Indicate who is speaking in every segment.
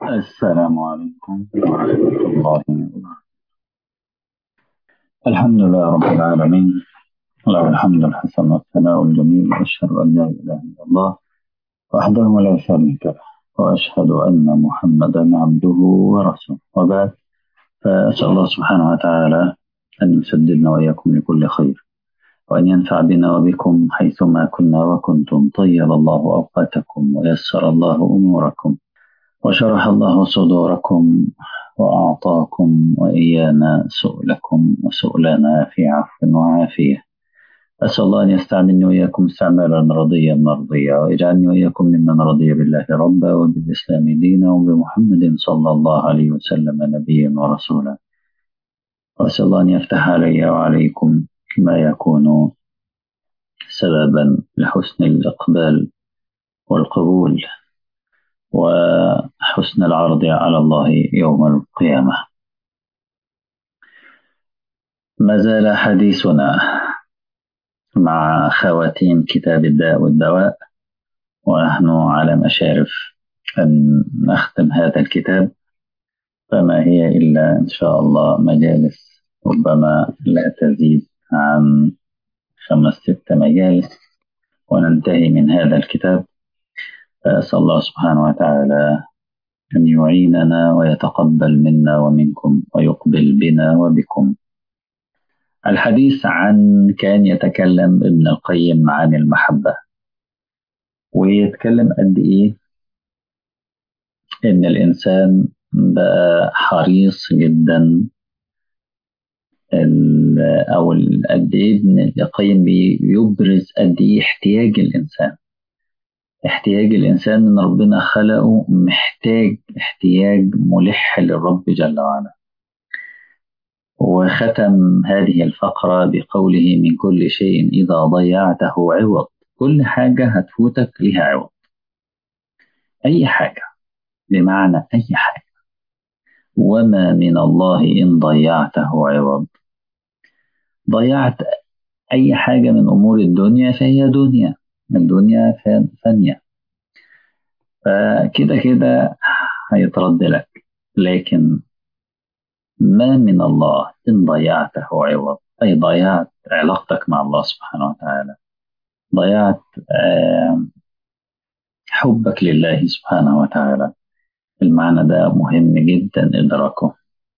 Speaker 1: السلام عليكم ورحمة الله وبركاته الحمد لله رب العالمين له الحمد الحسن والثناء الجميل وأشهد أن لا إله إلا الله وحده لا شريك له وأشهد أن محمدا عبده ورسوله وبعد فأسأل الله سبحانه وتعالى أن يسددنا وإياكم لكل خير وأن ينفع بنا وبكم حيثما كنا وكنتم طيب الله أوقاتكم ويسر الله أموركم وشرح الله صدوركم وأعطاكم وإيانا سؤلكم وسؤلنا في عفو وعافية أسأل الله أن يستعملني وإياكم استعمالا رضيا مرضيا ويجعلني وإياكم ممن رضي بالله ربا وبالإسلام دينا وبمحمد صلى الله عليه وسلم نبيا ورسولا وأسأل الله أن يفتح علي وعليكم ما يكون سببا لحسن الإقبال والقبول وحسن العرض على الله يوم القيامة ما زال حديثنا مع خواتيم كتاب الداء والدواء ونحن على مشارف أن نختم هذا الكتاب فما هي إلا إن شاء الله مجالس ربما لا تزيد عن خمس ست مجالس وننتهي من هذا الكتاب فأسأل الله سبحانه وتعالى أن يعيننا ويتقبل منا ومنكم ويقبل بنا وبكم الحديث عن كان يتكلم ابن القيم عن المحبة ويتكلم قد إيه إن الإنسان بقى حريص جدا أو قد إيه ابن القيم بيبرز قد إيه احتياج الإنسان احتياج الإنسان إن ربنا خلقه محتاج احتياج ملح للرب جل وعلا وختم هذه الفقرة بقوله من كل شيء إذا ضيعته عوض كل حاجة هتفوتك لها عوض أي حاجة بمعنى أي حاجة وما من الله إن ضيعته عوض ضيعت أي حاجة من أمور الدنيا فهي دنيا الدنيا فانية فكده كده هيترد لك لكن ما من الله إن ضيعته عوض أي ضيعت علاقتك مع الله سبحانه وتعالى ضيعت حبك لله سبحانه وتعالى المعنى ده مهم جدا إدراكه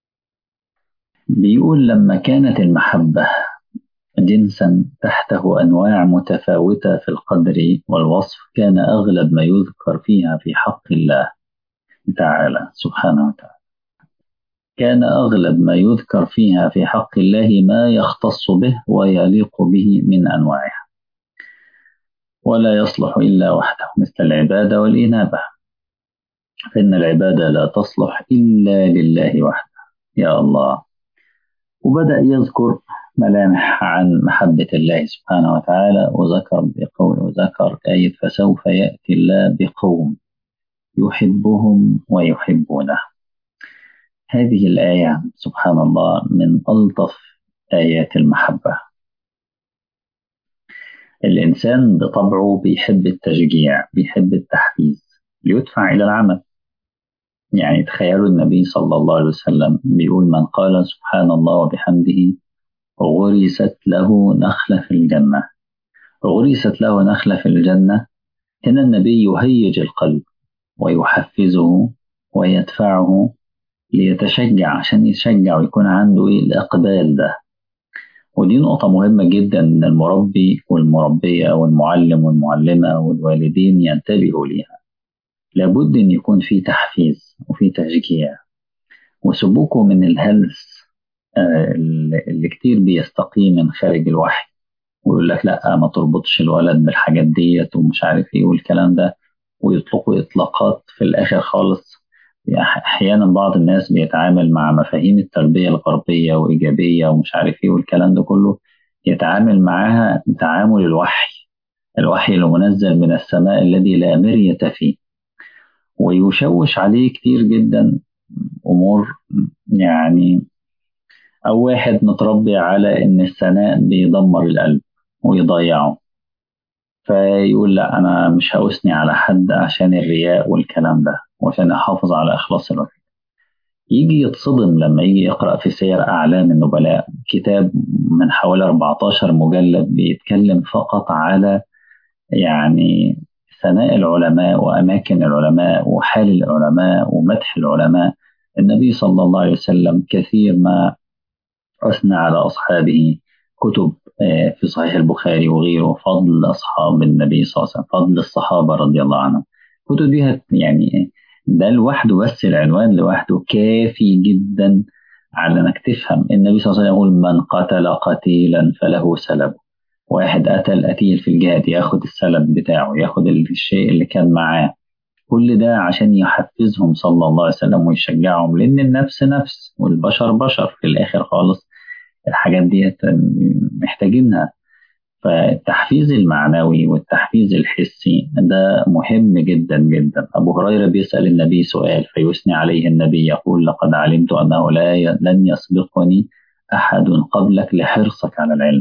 Speaker 1: بيقول لما كانت المحبة جنسا تحته أنواع متفاوتة في القدر والوصف كان أغلب ما يذكر فيها في حق الله تعالى سبحانه وتعالى كان أغلب ما يذكر فيها في حق الله ما يختص به ويليق به من أنواعها ولا يصلح إلا وحده مثل العبادة والإنابة فإن العبادة لا تصلح إلا لله وحده يا الله وبدأ يذكر ملامح عن محبة الله سبحانه وتعالى وذكر بقول وذكر آية فسوف يأتي الله بقوم يحبهم ويحبونه هذه الآية سبحان الله من ألطف آيات المحبة الإنسان بطبعه بيحب التشجيع بيحب التحفيز ليدفع إلى العمل يعني تخيلوا النبي صلى الله عليه وسلم بيقول من قال سبحان الله وبحمده غرست له نخلة في الجنة غرست له نخلة في الجنة هنا النبي يهيج القلب ويحفزه ويدفعه ليتشجع عشان يتشجع ويكون عنده إيه الإقبال ده ودي نقطة مهمة جدا إن المربي والمربية والمعلم والمعلمة والوالدين ينتبهوا ليها لابد إن يكون في تحفيز وفي تشجيع وسبوكه من الهلس اللي كتير بيستقي من خارج الوحي ويقول لك لا ما تربطش الولد بالحاجات ديت ومش عارف ايه والكلام ده ويطلقوا اطلاقات في الاخر خالص احيانا بعض الناس بيتعامل مع مفاهيم التربيه الغربيه وايجابيه ومش عارف ايه والكلام ده كله يتعامل معاها تعامل الوحي الوحي المنزل من السماء الذي لا مريه فيه ويشوش عليه كتير جدا امور يعني أو واحد متربي على إن الثناء بيدمر القلب ويضيعه فيقول لا أنا مش هأثني على حد عشان الرياء والكلام ده وعشان يحافظ على إخلاص الوحي يجي يتصدم لما يجي يقرأ في سير أعلام النبلاء كتاب من حوالي 14 مجلد بيتكلم فقط على يعني ثناء العلماء وأماكن العلماء وحال العلماء ومدح العلماء النبي صلى الله عليه وسلم كثير ما أثنى على أصحابه كتب في صحيح البخاري وغيره فضل أصحاب النبي صلى الله عليه وسلم فضل الصحابة رضي الله عنهم كتب دي يعني ده لوحده بس العنوان لوحده كافي جدا على انك تفهم النبي صلى الله عليه وسلم يقول من قتل قتيلا فله سلب واحد قتل قتيل في الجهاد ياخد السلب بتاعه ياخد الشيء اللي كان معاه كل ده عشان يحفزهم صلى الله عليه وسلم ويشجعهم لان النفس نفس والبشر بشر في الاخر خالص الحاجات دي محتاجينها فالتحفيز المعنوي والتحفيز الحسي ده مهم جدا جدا أبو هريرة بيسأل النبي سؤال فيثني عليه النبي يقول لقد علمت أنه لا ي... لن يسبقني أحد قبلك لحرصك على العلم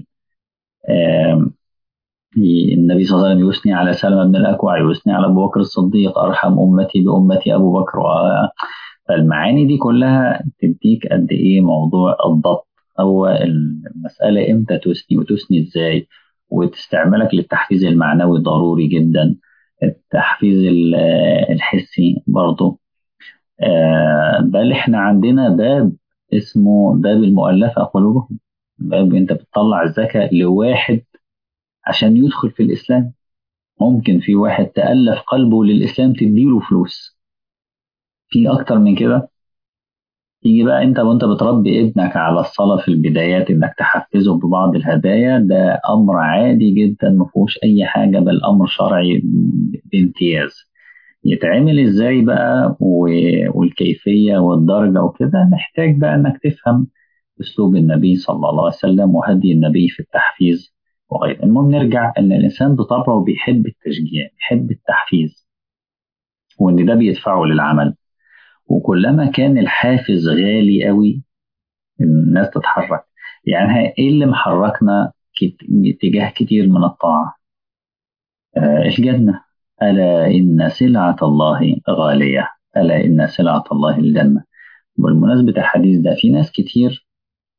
Speaker 1: النبي صلى الله عليه وسلم يثني على سلمة بن الأكوع يثني على أبو بكر الصديق أرحم أمتي بأمتي أبو بكر فالمعاني دي كلها تديك قد إيه موضوع الضبط هو المسألة إمتى تثني وتثني إزاي واستعمالك للتحفيز المعنوي ضروري جدا التحفيز الحسي برضه بل احنا عندنا باب اسمه باب المؤلفة قلوبهم باب انت بتطلع الزكاة لواحد عشان يدخل في الإسلام ممكن في واحد تألف قلبه للإسلام تديله فلوس في أكتر من كده تيجي بقى انت وانت بتربي ابنك على الصلاة في البدايات انك تحفزه ببعض الهدايا ده امر عادي جدا ما فيهوش اي حاجة بل امر شرعي بامتياز يتعمل ازاي بقى والكيفية والدرجة وكده محتاج بقى انك تفهم اسلوب النبي صلى الله عليه وسلم وهدي النبي في التحفيز وغيره المهم نرجع ان الانسان بطبعه بيحب التشجيع بيحب التحفيز وان ده بيدفعه للعمل وكلما كان الحافز غالي قوي الناس تتحرك يعني ايه اللي محركنا اتجاه كتير من الطاعة آه الجنة ألا إن سلعة الله غالية ألا إن سلعة الله الجنة بالمناسبة الحديث ده في ناس كتير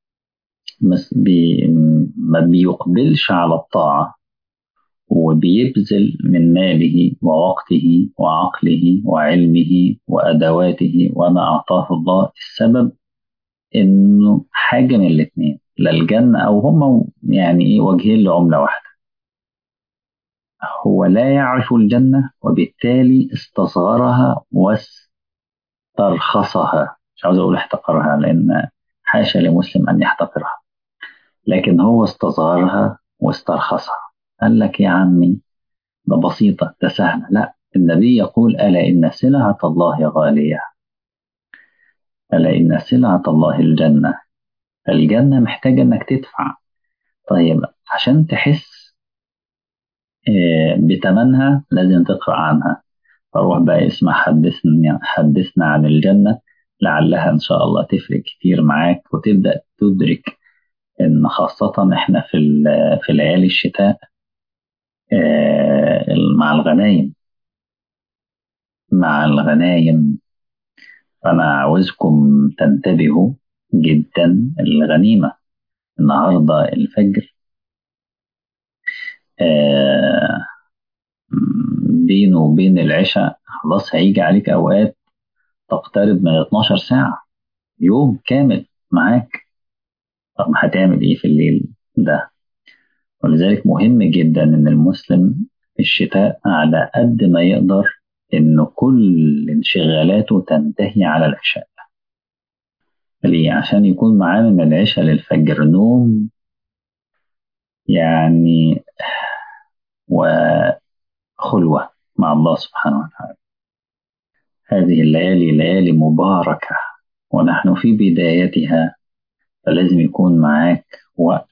Speaker 1: بي ما بيقبلش على الطاعة وبيبذل من ماله ووقته وعقله وعلمه وأدواته وما أعطاه الله السبب إنه حاجة من الاتنين لا الجنة أو هم يعني إيه وجهين لعملة واحدة هو لا يعرف الجنة وبالتالي استصغرها واسترخصها مش عاوز أقول احتقرها لأن حاشا لمسلم أن يحتقرها لكن هو استصغرها واسترخصها قال لك يا عمي ده بسيطة ده سهلة لا النبي يقول ألا إن سلعة الله غالية ألا إن سلعة الله الجنة الجنة محتاجة إنك تدفع طيب عشان تحس بتمنها لازم تقرأ عنها فروح بقى اسمع حدثنا حدثنا عن الجنة لعلها إن شاء الله تفرق كتير معاك وتبدأ تدرك إن خاصة إحنا في في ليالي الشتاء مع الغنايم مع الغنايم فأنا عاوزكم تنتبهوا جدا الغنيمة النهاردة الفجر بينه وبين العشاء خلاص هيجي عليك أوقات تقترب من 12 ساعة يوم كامل معاك طب هتعمل إيه في الليل ده ولذلك مهم جدا ان المسلم في الشتاء على قد ما يقدر ان كل انشغالاته تنتهي على العشاء ليه عشان يكون معاه من العشاء للفجر نوم يعني وخلوة مع الله سبحانه وتعالى هذه الليالي ليالي مباركة ونحن في بدايتها فلازم يكون معاك وقت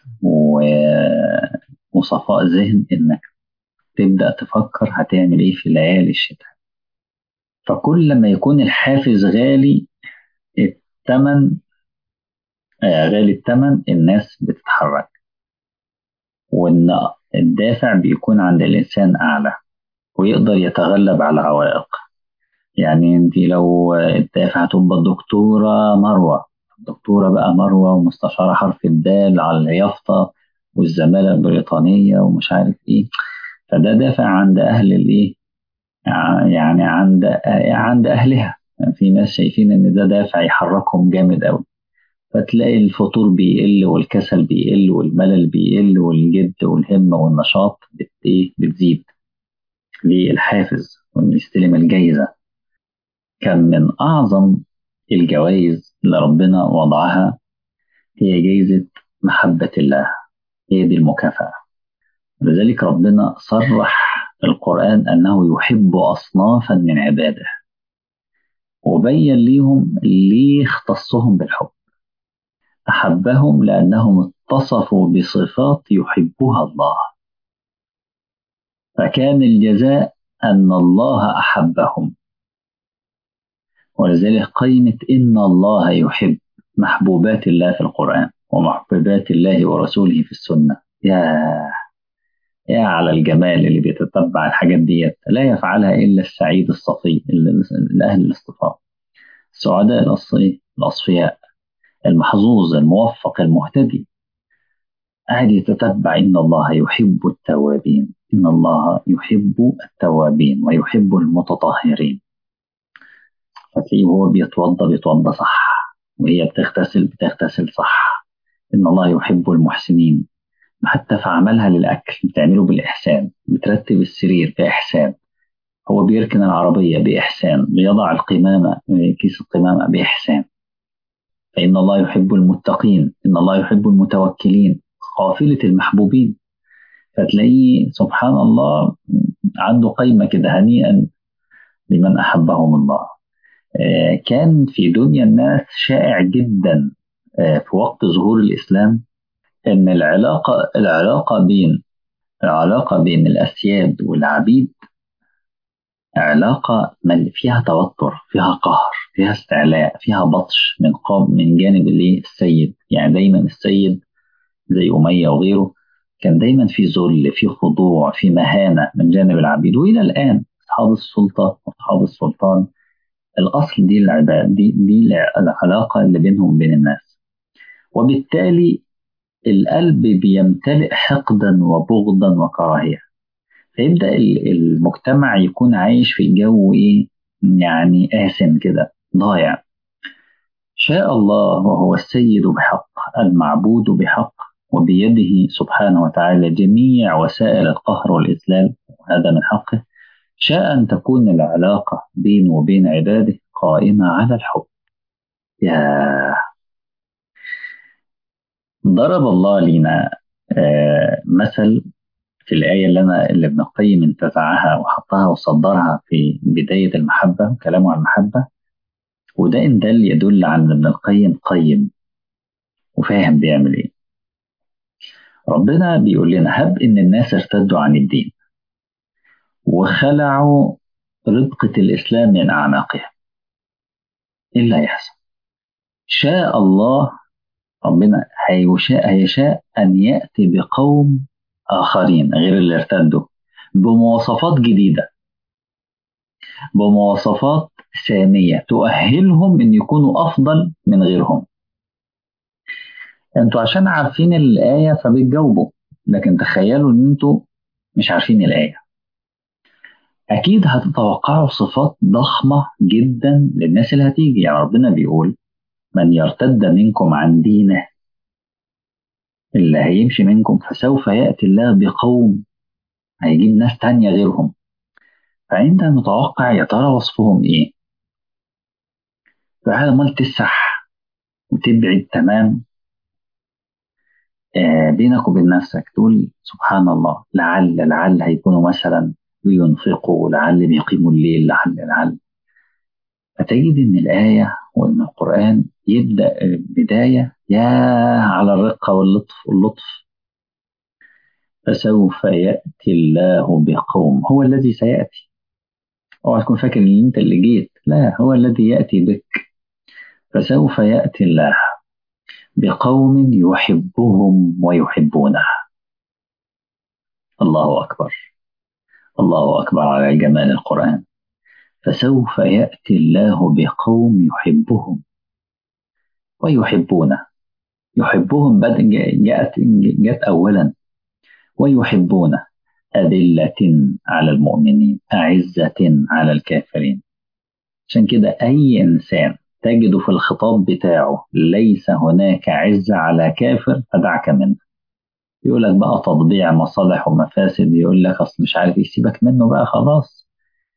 Speaker 1: وصفاء ذهن انك تبدا تفكر هتعمل ايه في ليالي الشتاء فكل ما يكون الحافز غالي الثمن آه غالي الثمن الناس بتتحرك وان الدافع بيكون عند الانسان اعلى ويقدر يتغلب على العوائق يعني انت لو الدافع هتبقى الدكتورة مروة الدكتورة بقى مروة ومستشارة حرف الدال على اليافطة والزمالة البريطانية ومش عارف ايه فده دافع عند أهل الايه يعني عند عند أهلها يعني في ناس شايفين إن ده دافع يحركهم جامد أوي فتلاقي الفطور بيقل والكسل بيقل والملل بيقل والجد والهمة والنشاط بت إيه بتزيد للحافز وإنه يستلم الجايزة كان من أعظم الجوائز اللي ربنا وضعها هي جايزة محبة الله هي دي المكافأة لذلك ربنا صرح في القرآن أنه يحب أصنافا من عباده وبين ليهم ليه اختصهم بالحب أحبهم لأنهم اتصفوا بصفات يحبها الله فكان الجزاء أن الله أحبهم ولذلك قيمة إن الله يحب محبوبات الله في القرآن ومحبوبات الله ورسوله في السنة يا يا على الجمال اللي بيتتبع الحاجات ديت لا يفعلها إلا السعيد الصفي الأهل الاصطفاء السعداء الأصفياء المحظوظ الموفق المهتدي قاعد يتتبع إن الله يحب التوابين إن الله يحب التوابين ويحب المتطهرين فتلاقيه وهو بيتوضى بيتوضى صح وهي بتغتسل بتغتسل صح إن الله يحب المحسنين حتى في عملها للأكل بتعمله بالإحسان بترتب السرير بإحسان هو بيركن العربية بإحسان بيضع القمامة كيس القمامة بإحسان فإن الله يحب المتقين إن الله يحب المتوكلين قافلة المحبوبين فتلاقيه سبحان الله عنده قيمة كده هنيئا لمن أحبهم الله كان في دنيا الناس شائع جدا في وقت ظهور الإسلام ان العلاقه العلاقه بين العلاقه بين الاسياد والعبيد علاقه فيها توتر فيها قهر فيها استعلاء فيها بطش من قام من جانب الايه السيد يعني دايما السيد زي اميه وغيره كان دايما في ذل في خضوع في مهانه من جانب العبيد والى الان اصحاب السلطه واصحاب السلطان الاصل دي العباد دي دي العلاقه اللي بينهم بين الناس وبالتالي القلب بيمتلئ حقدا وبغضا وكراهية فيبدأ المجتمع يكون عايش في جو إيه يعني آسن كده ضايع شاء الله وهو السيد بحق المعبود بحق وبيده سبحانه وتعالى جميع وسائل القهر والإذلال وهذا من حقه شاء أن تكون العلاقة بينه وبين عباده قائمة على الحب يا ضرب الله لنا آه مثل في الآية اللي أنا اللي ابن القيم انتزعها وحطها وصدرها في بداية المحبة كلامه عن المحبة وده إن دل يدل على أن ابن القيم قيم وفاهم بيعمل إيه ربنا بيقول لنا هب إن الناس ارتدوا عن الدين وخلعوا ربقة الإسلام من أعناقهم إيه اللي هيحصل؟ شاء الله ربنا هيشاء هيشاء أن يأتي بقوم آخرين غير اللي ارتدوا بمواصفات جديدة بمواصفات سامية تؤهلهم أن يكونوا أفضل من غيرهم أنتوا عشان عارفين الآية فبتجاوبوا لكن تخيلوا أن أنتوا مش عارفين الآية أكيد هتتوقعوا صفات ضخمة جدا للناس اللي هتيجي يعني ربنا بيقول من يرتد منكم عن دينه اللي هيمشي منكم فسوف يأتي الله بقوم هيجيب ناس تانية غيرهم فأنت متوقع يا ترى وصفهم إيه؟ فهذا مال تسح وتبعد تمام آه بينك وبين نفسك تقول سبحان الله لعل لعل هيكونوا مثلا بينفقوا لعل بيقيموا الليل لعل لعل فتجد ان الآية وان القرآن يبدأ بداية يا على الرقة واللطف واللطف فسوف يأتي الله بقوم هو الذي سيأتي اوعى تكون فاكر ان انت اللي جيت لا هو الذي يأتي بك فسوف يأتي الله بقوم يحبهم ويحبونه الله أكبر الله أكبر على جمال القرآن فسوف يأتي الله بقوم يحبهم ويحبونه يحبهم بدء جاءت جاءت أولا ويحبونه أذلة على المؤمنين أعزة على الكافرين عشان كده أي إنسان تجد في الخطاب بتاعه ليس هناك عزة على كافر فدعك منه يقول لك بقى تطبيع مصالح ومفاسد يقول لك أصل مش عارف يسيبك منه بقى خلاص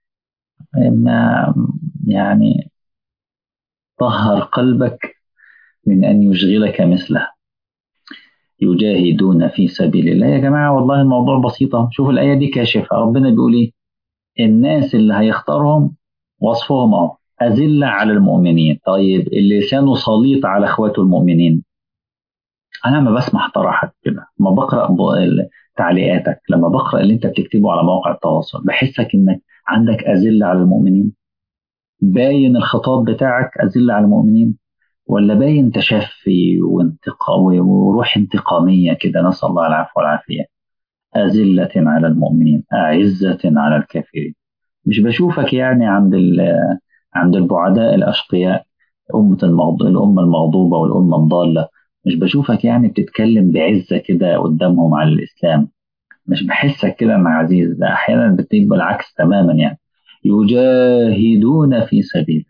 Speaker 1: ما يعني طهر قلبك من أن يشغلك مثله يجاهدون في سبيل الله يا جماعة والله الموضوع بسيطة شوف الآية دي كاشفة ربنا بيقول إيه الناس اللي هيختارهم وصفهم أهو أذلة على المؤمنين طيب اللي لسانه سليط على إخواته المؤمنين أنا لما بسمع طرحك كده لما بقرأ تعليقاتك لما بقرأ اللي أنت بتكتبه على مواقع التواصل بحسك إنك عندك أذلة على المؤمنين باين الخطاب بتاعك أذلة على المؤمنين ولا باين تشفي وانتقام وروح انتقامية كده نسأل الله العفو والعافية أذلة على المؤمنين أعزة على الكافرين مش بشوفك يعني عند عند البعداء الأشقياء أمة المغض... الأمة المغضوبة والأمة الضالة مش بشوفك يعني بتتكلم بعزة كده قدامهم على الإسلام مش بحسك كده مع عزيز ده أحيانا بتبقى بالعكس تماما يعني يجاهدون في سبيل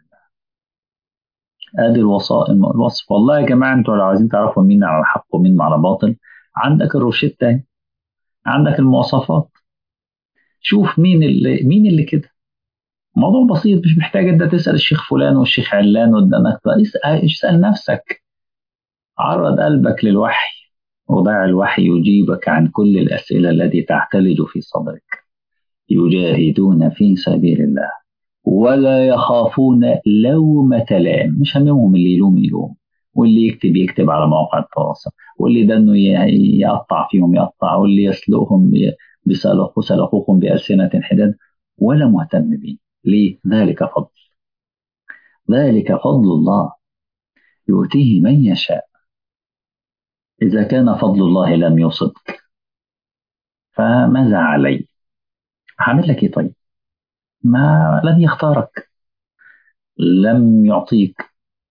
Speaker 1: ادي الوصائم الوصف والله يا جماعه انتوا لو عايزين تعرفوا مين على حق ومين على باطل عندك الروشته عندك المواصفات شوف مين اللي مين اللي كده موضوع بسيط مش محتاج انت تسال الشيخ فلان والشيخ علان قدامك اسال اسال نفسك عرض قلبك للوحي وضع الوحي يجيبك عن كل الاسئله التي تعتلج في صدرك يجاهدون في سبيل الله ولا يخافون لومة لائم مش هممهم اللي يلوم يلوم واللي يكتب يكتب على مواقع التواصل واللي ده انه يقطع فيهم يقطع واللي يسلقهم بسلقوا سلقوكم بألسنة حداد ولا مهتم به ليه ذلك فضل ذلك فضل الله يؤتيه من يشاء إذا كان فضل الله لم يصدك فماذا علي هعمل لك ايه طيب ما لن يختارك لم يعطيك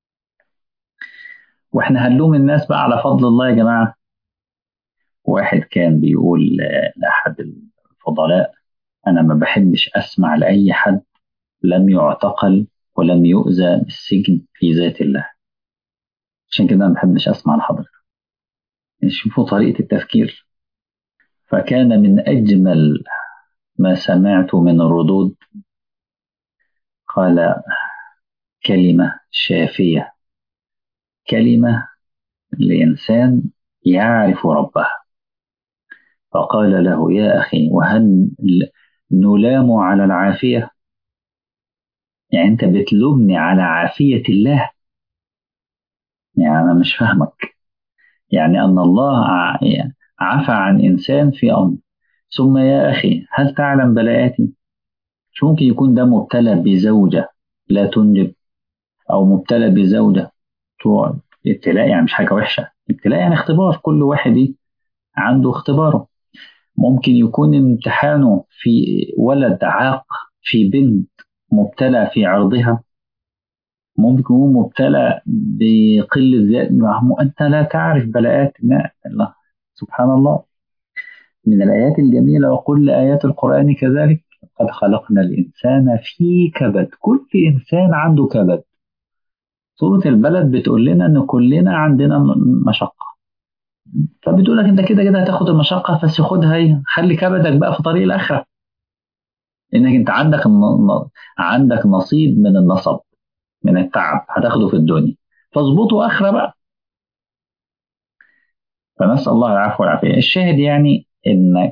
Speaker 1: واحنا هنلوم الناس بقى على فضل الله يا جماعة واحد كان بيقول لأحد الفضلاء أنا ما بحبش أسمع لأي حد لم يعتقل ولم يؤذى بالسجن في ذات الله عشان كده ما بحبش أسمع لحضرتك شوفوا طريقة التفكير فكان من أجمل ما سمعت من الردود قال كلمة شافية كلمة لإنسان يعرف ربه فقال له يا أخي وهل نلام على العافية يعني أنت بتلومني على عافية الله يعني أنا مش فاهمك يعني أن الله عفى عن إنسان في أمر ثم يا أخي هل تعلم بلاءاتي مش ممكن يكون ده مبتلى بزوجة لا تنجب أو مبتلى بزوجة ابتلاء يعني مش حاجة وحشة ابتلاء يعني اختبار كل واحد عنده اختباره ممكن يكون امتحانه في ولد عاق في بنت مبتلى في عرضها ممكن يكون مبتلى بقلة ذات أنت لا تعرف بلاءات الله سبحان الله من الآيات الجميلة وكل آيات القرآن كذلك قد خلقنا الإنسان في كبد كل إنسان عنده كبد سورة البلد بتقول لنا إن كلنا عندنا مشقة فبتقول لك أنت كده كده هتاخد المشقة بس خدها إيه خلي كبدك بقى في طريق الآخرة إنك أنت عندك عندك نصيب من النصب من التعب هتاخده في الدنيا فاظبطه آخرة بقى فنسأل الله العفو والعافية الشاهد يعني ان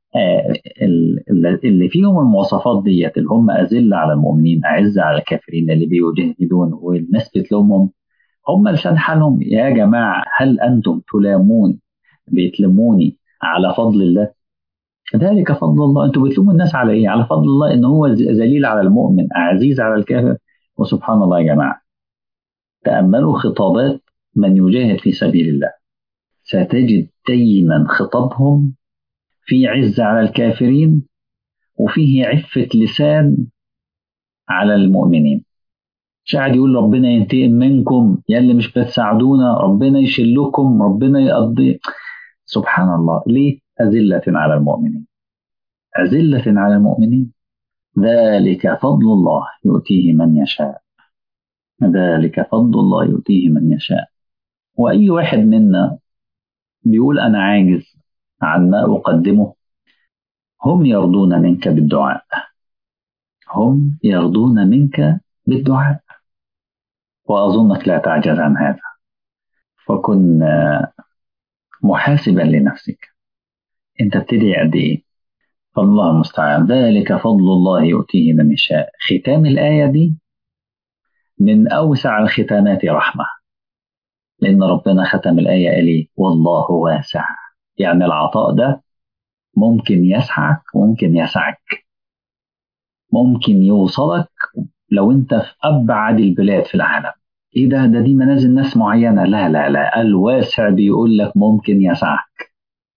Speaker 1: اللي فيهم المواصفات ديت اللي هم أذلة على المؤمنين أعزة على الكافرين اللي بيجاهدون والناس بتلومهم هم لسان حالهم يا جماعة هل أنتم تلامون بيتلموني على فضل الله ذلك فضل الله أنتم بتلوموا الناس على إيه على فضل الله إن هو ذليل على المؤمن عزيز على الكافر وسبحان الله يا جماعة تأملوا خطابات من يجاهد في سبيل الله ستجد دايما خطابهم في عز على الكافرين وفيه عفة لسان على المؤمنين مش قاعد يقول ربنا ينتقم منكم يا اللي مش بتساعدونا ربنا يشلكم ربنا يقضي سبحان الله ليه أذلة على المؤمنين أذلة على المؤمنين ذلك فضل الله يؤتيه من يشاء ذلك فضل الله يؤتيه من يشاء وأي واحد منا بيقول أنا عاجز عن ما أقدمه هم يرضون منك بالدعاء هم يرضون منك بالدعاء وأظنك لا تعجز عن هذا فكن محاسبا لنفسك أنت بتدعي قد إيه فالله المستعان ذلك فضل الله يؤتيه من يشاء ختام الآية دي من أوسع الختامات رحمة لأن ربنا ختم الآية قال إيه والله واسع يعني العطاء ده ممكن يسعك وممكن يسعك ممكن يوصلك لو انت في ابعد البلاد في العالم ايه ده ده دي منازل ناس معينه لا لا لا الواسع بيقول لك ممكن يسعك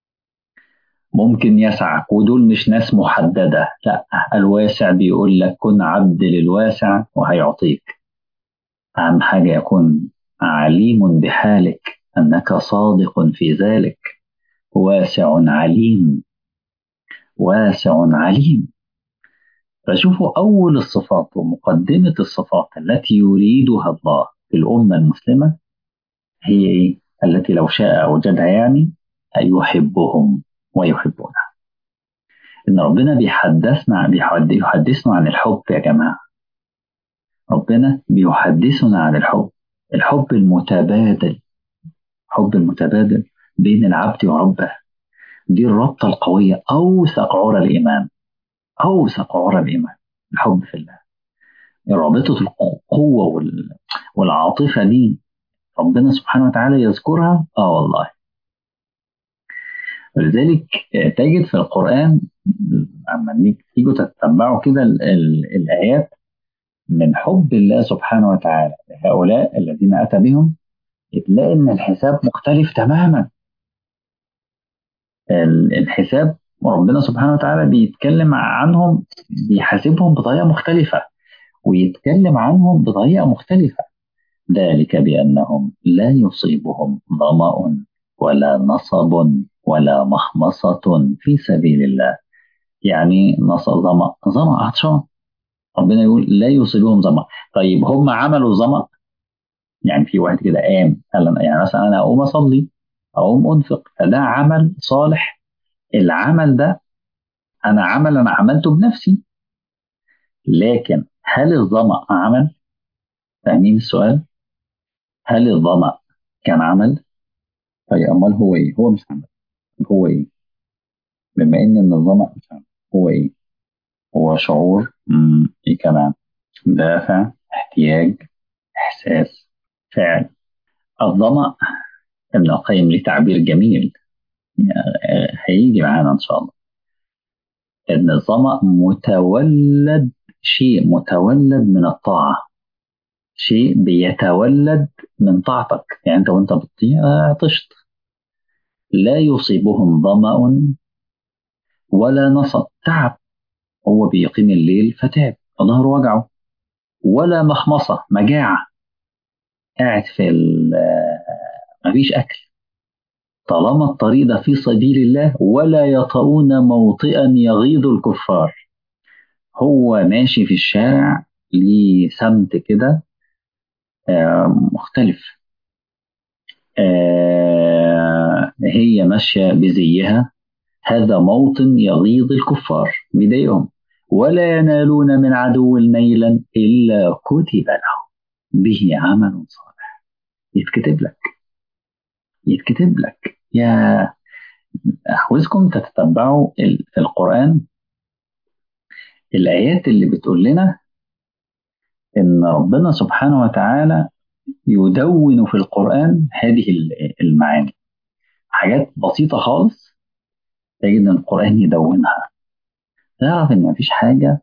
Speaker 1: ممكن يسعك ودول مش ناس محدده لا الواسع بيقول لك كن عبد للواسع وهيعطيك اهم حاجه يكون عليم بحالك انك صادق في ذلك واسع عليم واسع عليم فشوفوا أول الصفات ومقدمة الصفات التي يريدها الله في الأمة المسلمة هي إيه؟ التي لو شاء أوجدها يعني يحبهم ويحبونها إن ربنا بيحدثنا بيحدثنا عن الحب يا جماعة ربنا بيحدثنا عن الحب الحب المتبادل حب المتبادل بين العبد وربه دي الرابطة القوية أوثق عرى الإيمان أوثق عرى الإيمان الحب في الله رابطة القوة والعاطفة دي ربنا سبحانه وتعالى يذكرها آه والله ولذلك تجد في القرآن لما تيجوا تتبعوا كده الآيات من حب الله سبحانه وتعالى لهؤلاء الذين أتى بهم تلاقي إن الحساب مختلف تماما الحساب وربنا سبحانه وتعالى بيتكلم عنهم بيحاسبهم بطريقة مختلفة ويتكلم عنهم بطريقة مختلفة ذلك بأنهم لا يصيبهم ظمأ ولا نصب ولا مخمصة في سبيل الله يعني نصب ظمأ ظمأ عطشان ربنا يقول لا يصيبهم ظمأ طيب هم عملوا ظمأ يعني في واحد كده قام قال يعني مثلا أنا أقوم أصلي أقوم أنفق فده عمل صالح العمل ده أنا عمل أنا عملته بنفسي لكن هل الظمأ عمل؟ فاهمين السؤال؟ هل الظمأ كان عمل؟ طيب أمال هو إيه؟ هو مش عمل هو إيه؟ بما إن إن الظمأ مش عمل هو إيه؟ هو شعور مم. إيه كمان؟ دافع احتياج إحساس فعل الظمأ ابن القيم ليه تعبير جميل هيجي معانا ان شاء الله ان الظمأ متولد شيء متولد من الطاعة شيء بيتولد من طاعتك يعني انت وانت بتطيع عطشت لا يصيبهم ظمأ ولا نصب تعب هو بيقيم الليل فتعب ظهره وجعه ولا مخمصة مجاعة قاعد في مفيش أكل طالما الطريق ده في سبيل الله ولا يطؤون موطئا يغيظ الكفار هو ماشي في الشارع ليه سمت كده مختلف هي ماشية بزيها هذا موطن يغيظ الكفار بيضايقهم ولا ينالون من عدو نيلا إلا كتب لهم به عمل صالح يتكتب لك يتكتب لك يا عاوزكم تتتبعوا في القرآن الآيات اللي بتقول لنا إن ربنا سبحانه وتعالى يدون في القرآن هذه المعاني حاجات بسيطة خالص تجد إن القرآن يدونها تعرف إن مفيش حاجة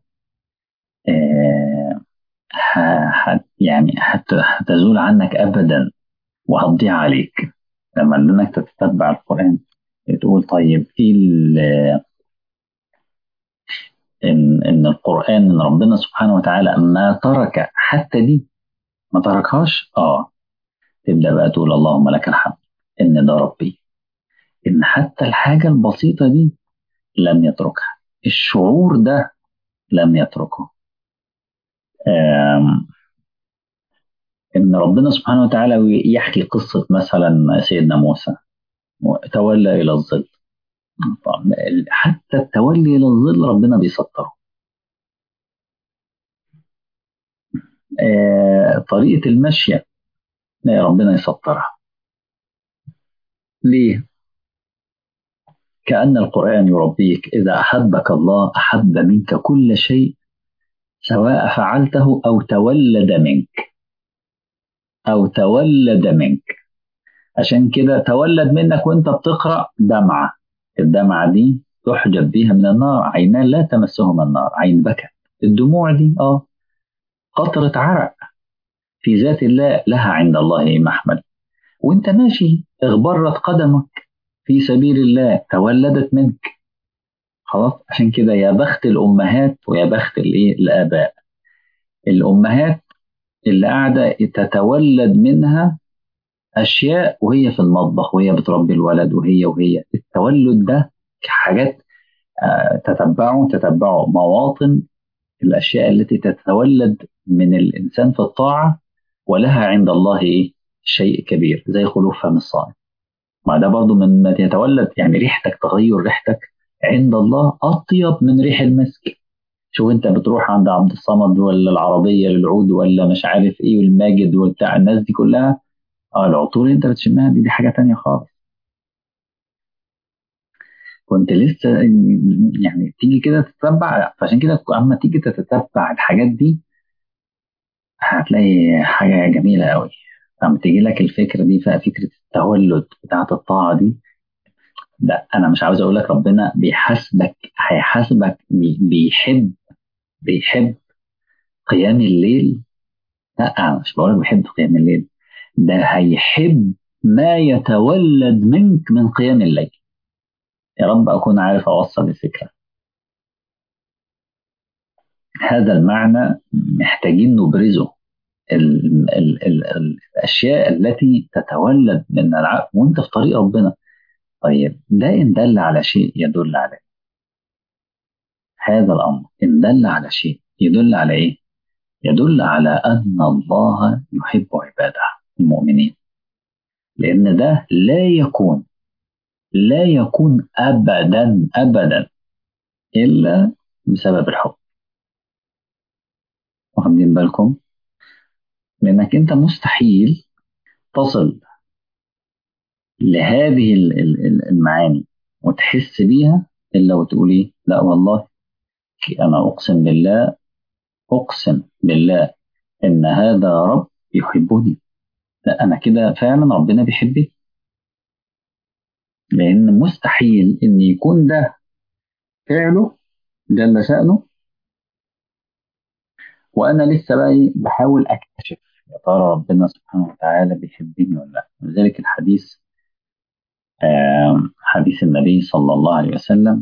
Speaker 1: آه يعني هتزول عنك أبدا وهتضيع عليك لما انك تتتبع القرآن تقول طيب ايه إن إن القرآن إن ربنا سبحانه وتعالى ما ترك حتى دي ما تركهاش آه تبدأ بقى تقول اللهم لك الحمد إن ده ربي إن حتى الحاجة البسيطة دي لم يتركها الشعور ده لم يتركه آم، إن ربنا سبحانه وتعالى يحكي قصة مثلا سيدنا موسى تولى إلى الظل طب حتى التولي إلى الظل ربنا بيسطره آه، طريقة المشية لا، ربنا يسطرها ليه؟ كأن القرآن يربيك إذا أحبك الله أحب منك كل شيء سواء فعلته أو تولد منك أو تولد منك عشان كده تولد منك وانت بتقرأ دمعة الدمعة دي تحجب بيها من النار عينان لا تمسهما النار عين بكت الدموع دي اه قطرة عرق في ذات الله لها عند الله محمل وانت ماشي اغبرت قدمك في سبيل الله تولدت منك خلاص عشان كده يا بخت الامهات ويا بخت الايه الاباء الامهات اللي قاعده تتولد منها اشياء وهي في المطبخ وهي بتربي الولد وهي وهي التولد ده حاجات آه، تتبعوا تتبعوا مواطن الاشياء التي تتولد من الانسان في الطاعه ولها عند الله ايه شيء كبير زي خلوف فم الصائم ما ده برضو من ما يتولد يعني ريحتك تغير ريحتك عند الله اطيب من ريح المسك شوف انت بتروح عند عبد الصمد ولا العربيه للعود ولا مش عارف ايه والماجد وبتاع الناس دي كلها اه العطور اللي انت بتشمها دي, دي حاجه تانية خالص كنت لسه يعني تيجي كده تتبع فعشان كده اما تيجي تتتبع الحاجات دي هتلاقي حاجه جميله قوي اما تيجي لك الفكره دي بقى فكره التولد بتاعه الطاعه دي لا انا مش عاوز اقول لك ربنا بيحاسبك هيحاسبك بي- بيحب بيحب قيام الليل لا انا مش بقول لك بيحب قيام الليل ده هيحب ما يتولد منك من قيام الليل يا رب اكون عارف اوصل الفكره هذا المعنى محتاجين نبرزه ال ال ال ال الاشياء التي تتولد من العقل وانت في طريق ربنا طيب ده ان دل على شيء يدل على هذا الامر ان دل على شيء يدل على ايه يدل على ان الله يحب عباده المؤمنين لان ده لا يكون لا يكون ابدا ابدا الا بسبب الحب واخدين بالكم لانك انت مستحيل تصل لهذه ال- ال- ال- المعاني وتحس بيها الا وتقول ايه لا والله انا اقسم بالله اقسم بالله ان هذا رب يحبني لا انا كده فعلا ربنا بيحبني لان مستحيل ان يكون ده فعله جل شأنه وانا لسه بقى إيه بحاول اكتشف يا ترى ربنا سبحانه وتعالى بيحبني ولا لا لذلك الحديث آم، حديث النبي صلى الله عليه وسلم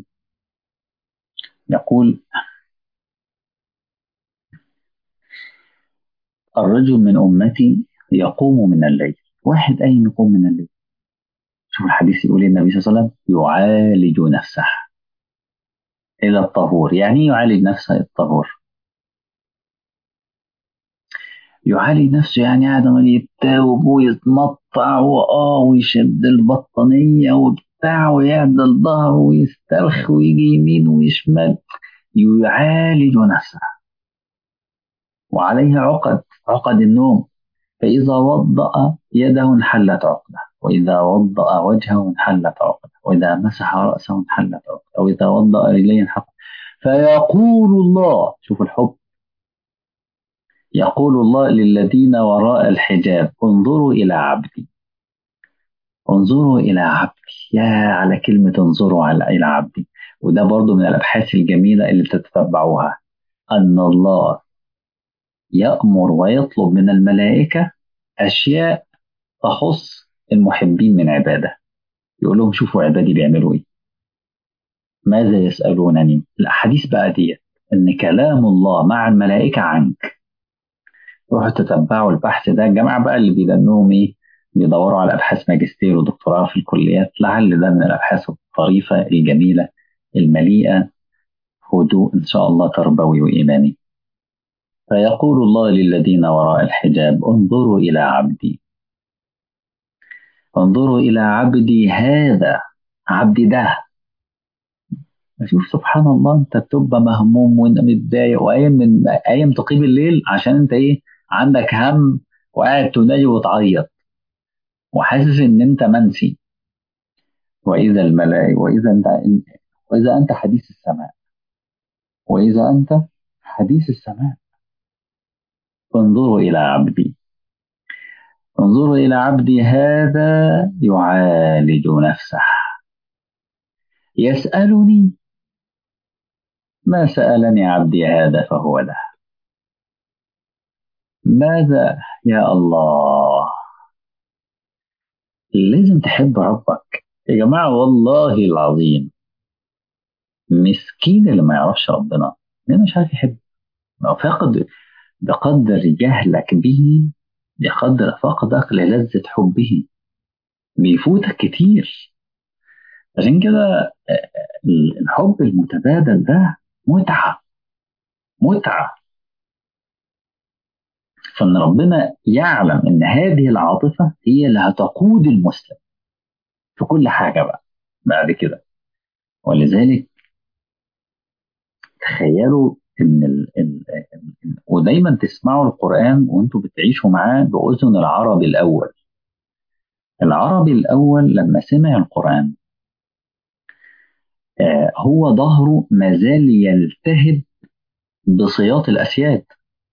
Speaker 1: يقول الرجل من أمتي يقوم من الليل واحد أين يقوم من الليل شوف الحديث يقول إيه النبي صلى الله عليه وسلم يعالج نفسه إلى الطهور يعني إيه يعالج نفسه الطهور يعالج نفسه يعني قاعد عمال يتاوب ويتمطع وآه ويشد البطانية وبتاع ويعدل ظهره ويسترخي ويجي يمين ويشمال يعالج نفسه وعليه عقد عقد النوم فإذا وضأ يده انحلت عقده وإذا وضأ وجهه انحلت عقده وإذا مسح رأسه انحلت عقده وإذا وضأ رجليه انحلت فيقول الله شوف الحب يقول الله للذين وراء الحجاب انظروا إلى عبدي انظروا إلى عبدي يا على كلمة انظروا على إلى عبدي وده برضو من الأبحاث الجميلة اللي بتتبعوها أن الله يأمر ويطلب من الملائكة أشياء تخص المحبين من عباده يقول لهم شوفوا عبادي بيعملوا ايه ماذا يسألونني الأحاديث بقى ديت إن كلام الله مع الملائكة عنك روحوا تتبعوا البحث ده الجماعة بقى اللي بيدنوهم إيه بيدوروا على أبحاث ماجستير ودكتوراه في الكليات لعل ده من الأبحاث الطريفة الجميلة المليئة هدوء إن شاء الله تربوي وإيماني فيقول الله للذين وراء الحجاب انظروا إلى عبدي انظروا إلى عبدي هذا عبدي ده شوف سبحان الله انت بتبقى مهموم وانت متضايق وايام من ايام تقيم الليل عشان انت ايه عندك هم وقاعد تنادي وتعيط وحاسس ان انت منسي واذا الملائكه واذا انت واذا انت حديث السماء واذا انت حديث السماء انظروا الى عبدي انظروا الى عبدي هذا يعالج نفسه يسالني ما سالني عبدي هذا فهو له ماذا يا الله لازم تحب ربك يا جماعة والله العظيم مسكين اللي ما يعرفش ربنا لأنه مش عارف يحب فقد بقدر جهلك به بقدر فقدك للذة حبه بيفوتك كتير عشان كده الحب المتبادل ده متعة متعة فان ربنا يعلم ان هذه العاطفه هي اللي هتقود المسلم في كل حاجه بقى بعد كده ولذلك تخيلوا ان ال ال ال ودايما تسمعوا القران وانتم بتعيشوا معاه باذن العربي الاول العربي الاول لما سمع القران آه هو ظهره مازال يلتهب بصياط الاسياد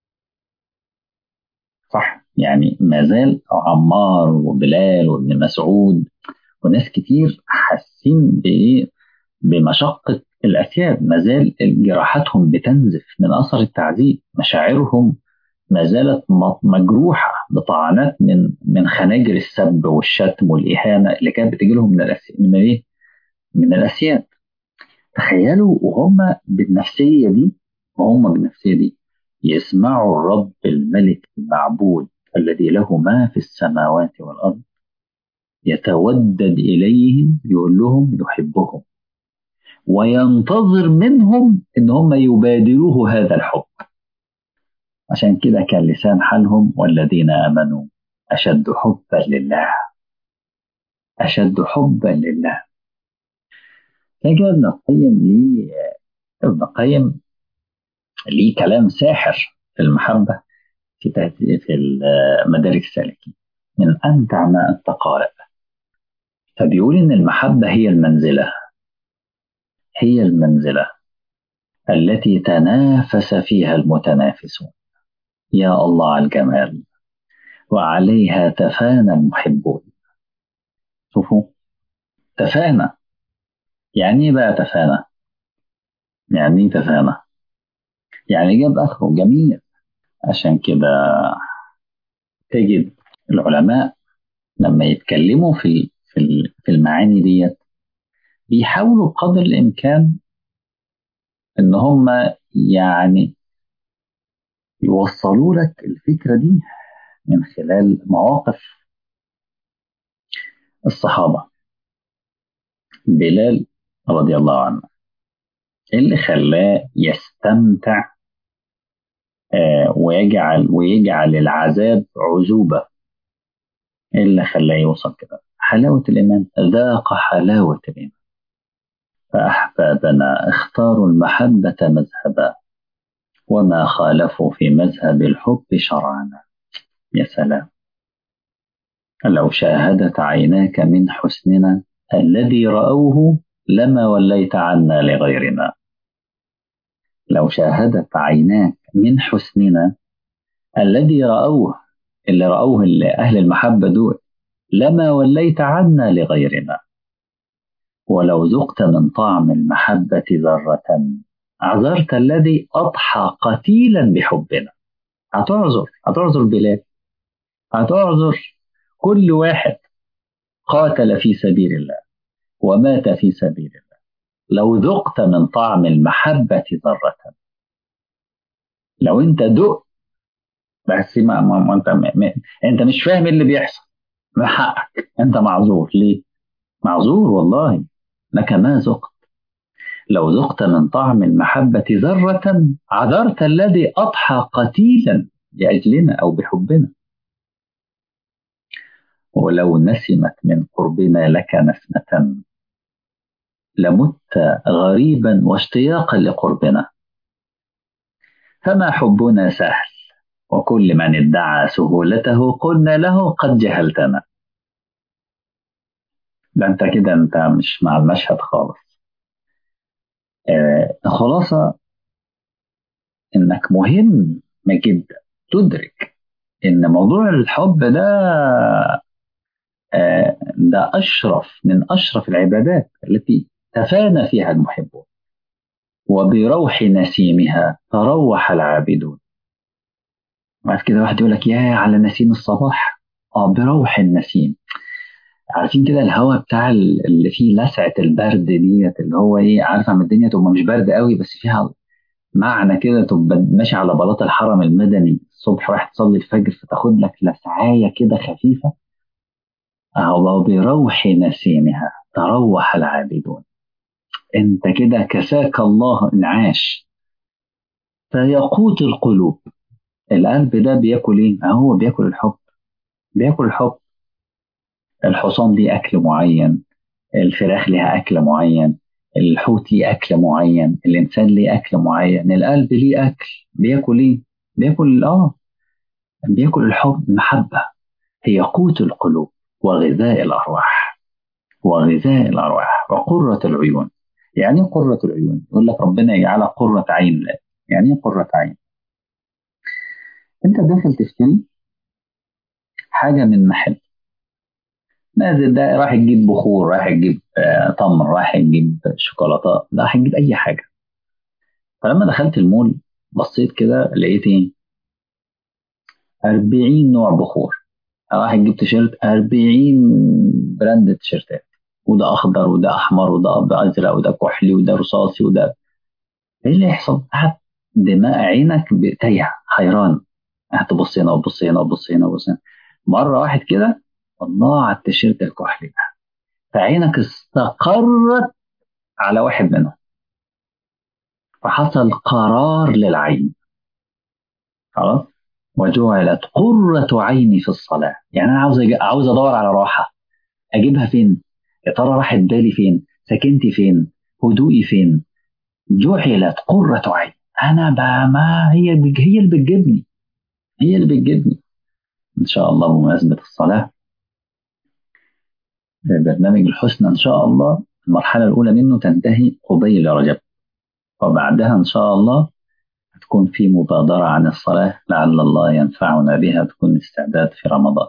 Speaker 1: صح يعني ما زال عمار وبلال وابن مسعود وناس كتير حاسين بايه بمشقه الاسياد ما زال جراحاتهم بتنزف من اثر التعذيب مشاعرهم ما زالت مجروحه بطعنات من من خناجر السب والشتم والاهانه اللي كانت بتجي لهم من الأسي... من ايه؟ من الاسياد تخيلوا وهم بالنفسيه دي وهم بالنفسيه دي يسمعوا الرب الملك المعبود الذي له ما في السماوات والارض يتودد اليهم يقول لهم يحبهم وينتظر منهم ان هم يبادروه هذا الحب عشان كده كان لسان حالهم والذين امنوا اشد حبا لله اشد حبا لله فجاء ابن القيم ليه ابن القيم ليه كلام ساحر في المحبة في في مدارك السالكين من أمتع ما أنت قارئ فبيقول إن المحبة هي المنزلة هي المنزلة التي تنافس فيها المتنافسون يا الله على الجمال وعليها تفانى المحبون شوفوا تفانى يعني ايه بقى تفانى يعني ايه تفانى يعني جاب اخره جميل عشان كده تجد العلماء لما يتكلموا في في في المعاني ديت بيحاولوا بقدر الامكان ان هم يعني يوصلوا لك الفكره دي من خلال مواقف الصحابه بلال رضي الله عنه اللي خلاه يستمتع آه ويجعل ويجعل العذاب عذوبة اللي خلاه يوصل كده حلاوة الإيمان ذاق حلاوة الإيمان فأحبابنا اختاروا المحبة مذهبا وما خالفوا في مذهب الحب شرعنا يا سلام لو شاهدت عيناك من حسننا الذي رأوه لما وليت عنا لغيرنا لو شاهدت عيناك من حسننا الذي رأوه اللي رأوه اللي أهل المحبة دول لما وليت عنا لغيرنا ولو ذقت من طعم المحبة ذرة عذرت الذي أضحى قتيلا بحبنا هتعذر هتعذر بلال هتعذر كل واحد قاتل في سبيل الله ومات في سبيل الله لو ذقت من طعم المحبة ذرة لو انت دق بس ما, ما, ما انت ما ما انت مش فاهم اللي بيحصل من حقك انت معذور ليه معذور والله لك ما ذقت لو ذقت من طعم المحبة ذرة عذرت الذي أضحى قتيلا لأجلنا أو بحبنا ولو نسمت من قربنا لك نسمة لمت غريبا واشتياقا لقربنا فما حبنا سهل وكل من ادعى سهولته قلنا له قد جهلتنا ده انت كده انت مش مع المشهد خالص آه خلاصة انك مهم جدا تدرك ان موضوع الحب ده آه ده اشرف من اشرف العبادات التي تفانى فيها المحبون وبروح نسيمها تروح العابدون بعد كده واحد يقول لك يا على نسيم الصباح اه بروح النسيم عارفين كده الهواء بتاع اللي فيه لسعة البرد ديت اللي هو ايه عارف عم الدنيا تبقى مش برد قوي بس فيها معنى كده تبقى ماشي على بلاط الحرم المدني الصبح رايح تصلي الفجر فتاخد لك لسعاية كده خفيفة اهو بروح نسيمها تروح العابدون انت كده كساك الله انعاش فيقوت القلوب القلب ده بياكل ايه؟ هو بياكل الحب بياكل الحب الحصان ليه اكل معين الفراخ ليها اكل معين الحوت ليه اكل معين الانسان ليه اكل معين القلب ليه اكل بياكل ايه؟ بياكل اه بياكل الحب المحبه هي قوت القلوب وغذاء الارواح وغذاء الارواح وقره العيون يعني ايه قره العيون؟ يقول لك ربنا يجعلها قره عين لك يعني ايه قره عين؟ انت داخل تشتري حاجه من محل نازل ده راح تجيب بخور راح تجيب آه تمر راح تجيب شوكولاته راح تجيب اي حاجه فلما دخلت المول بصيت كده لقيت ايه 40 نوع بخور راح تجيب تيشيرت 40 براند تيشيرتات وده اخضر وده احمر وده ازرق وده كحلي وده رصاصي وده ايه اللي يحصل؟ قاعد دماء عينك تايهه حيران قاعد تبص هنا وتبص هنا وتبص هنا وتبص هنا مره واحد كده الله على التيشيرت الكحلي ده فعينك استقرت على واحد منهم فحصل قرار للعين خلاص وجعلت قرة عيني في الصلاة يعني أنا عاوز أج... عاوز أدور على راحة أجيبها فين؟ يا ترى راحت بالي فين؟ سكنتي فين؟ هدوئي فين؟ جعلت قرة عين أنا بقى ما هي بج... هي اللي بتجيبني هي اللي بتجيبني إن شاء الله بمناسبة الصلاة برنامج الحسنى إن شاء الله المرحلة الأولى منه تنتهي قبيل رجب وبعدها إن شاء الله تكون في مبادرة عن الصلاة لعل الله ينفعنا بها تكون استعداد في رمضان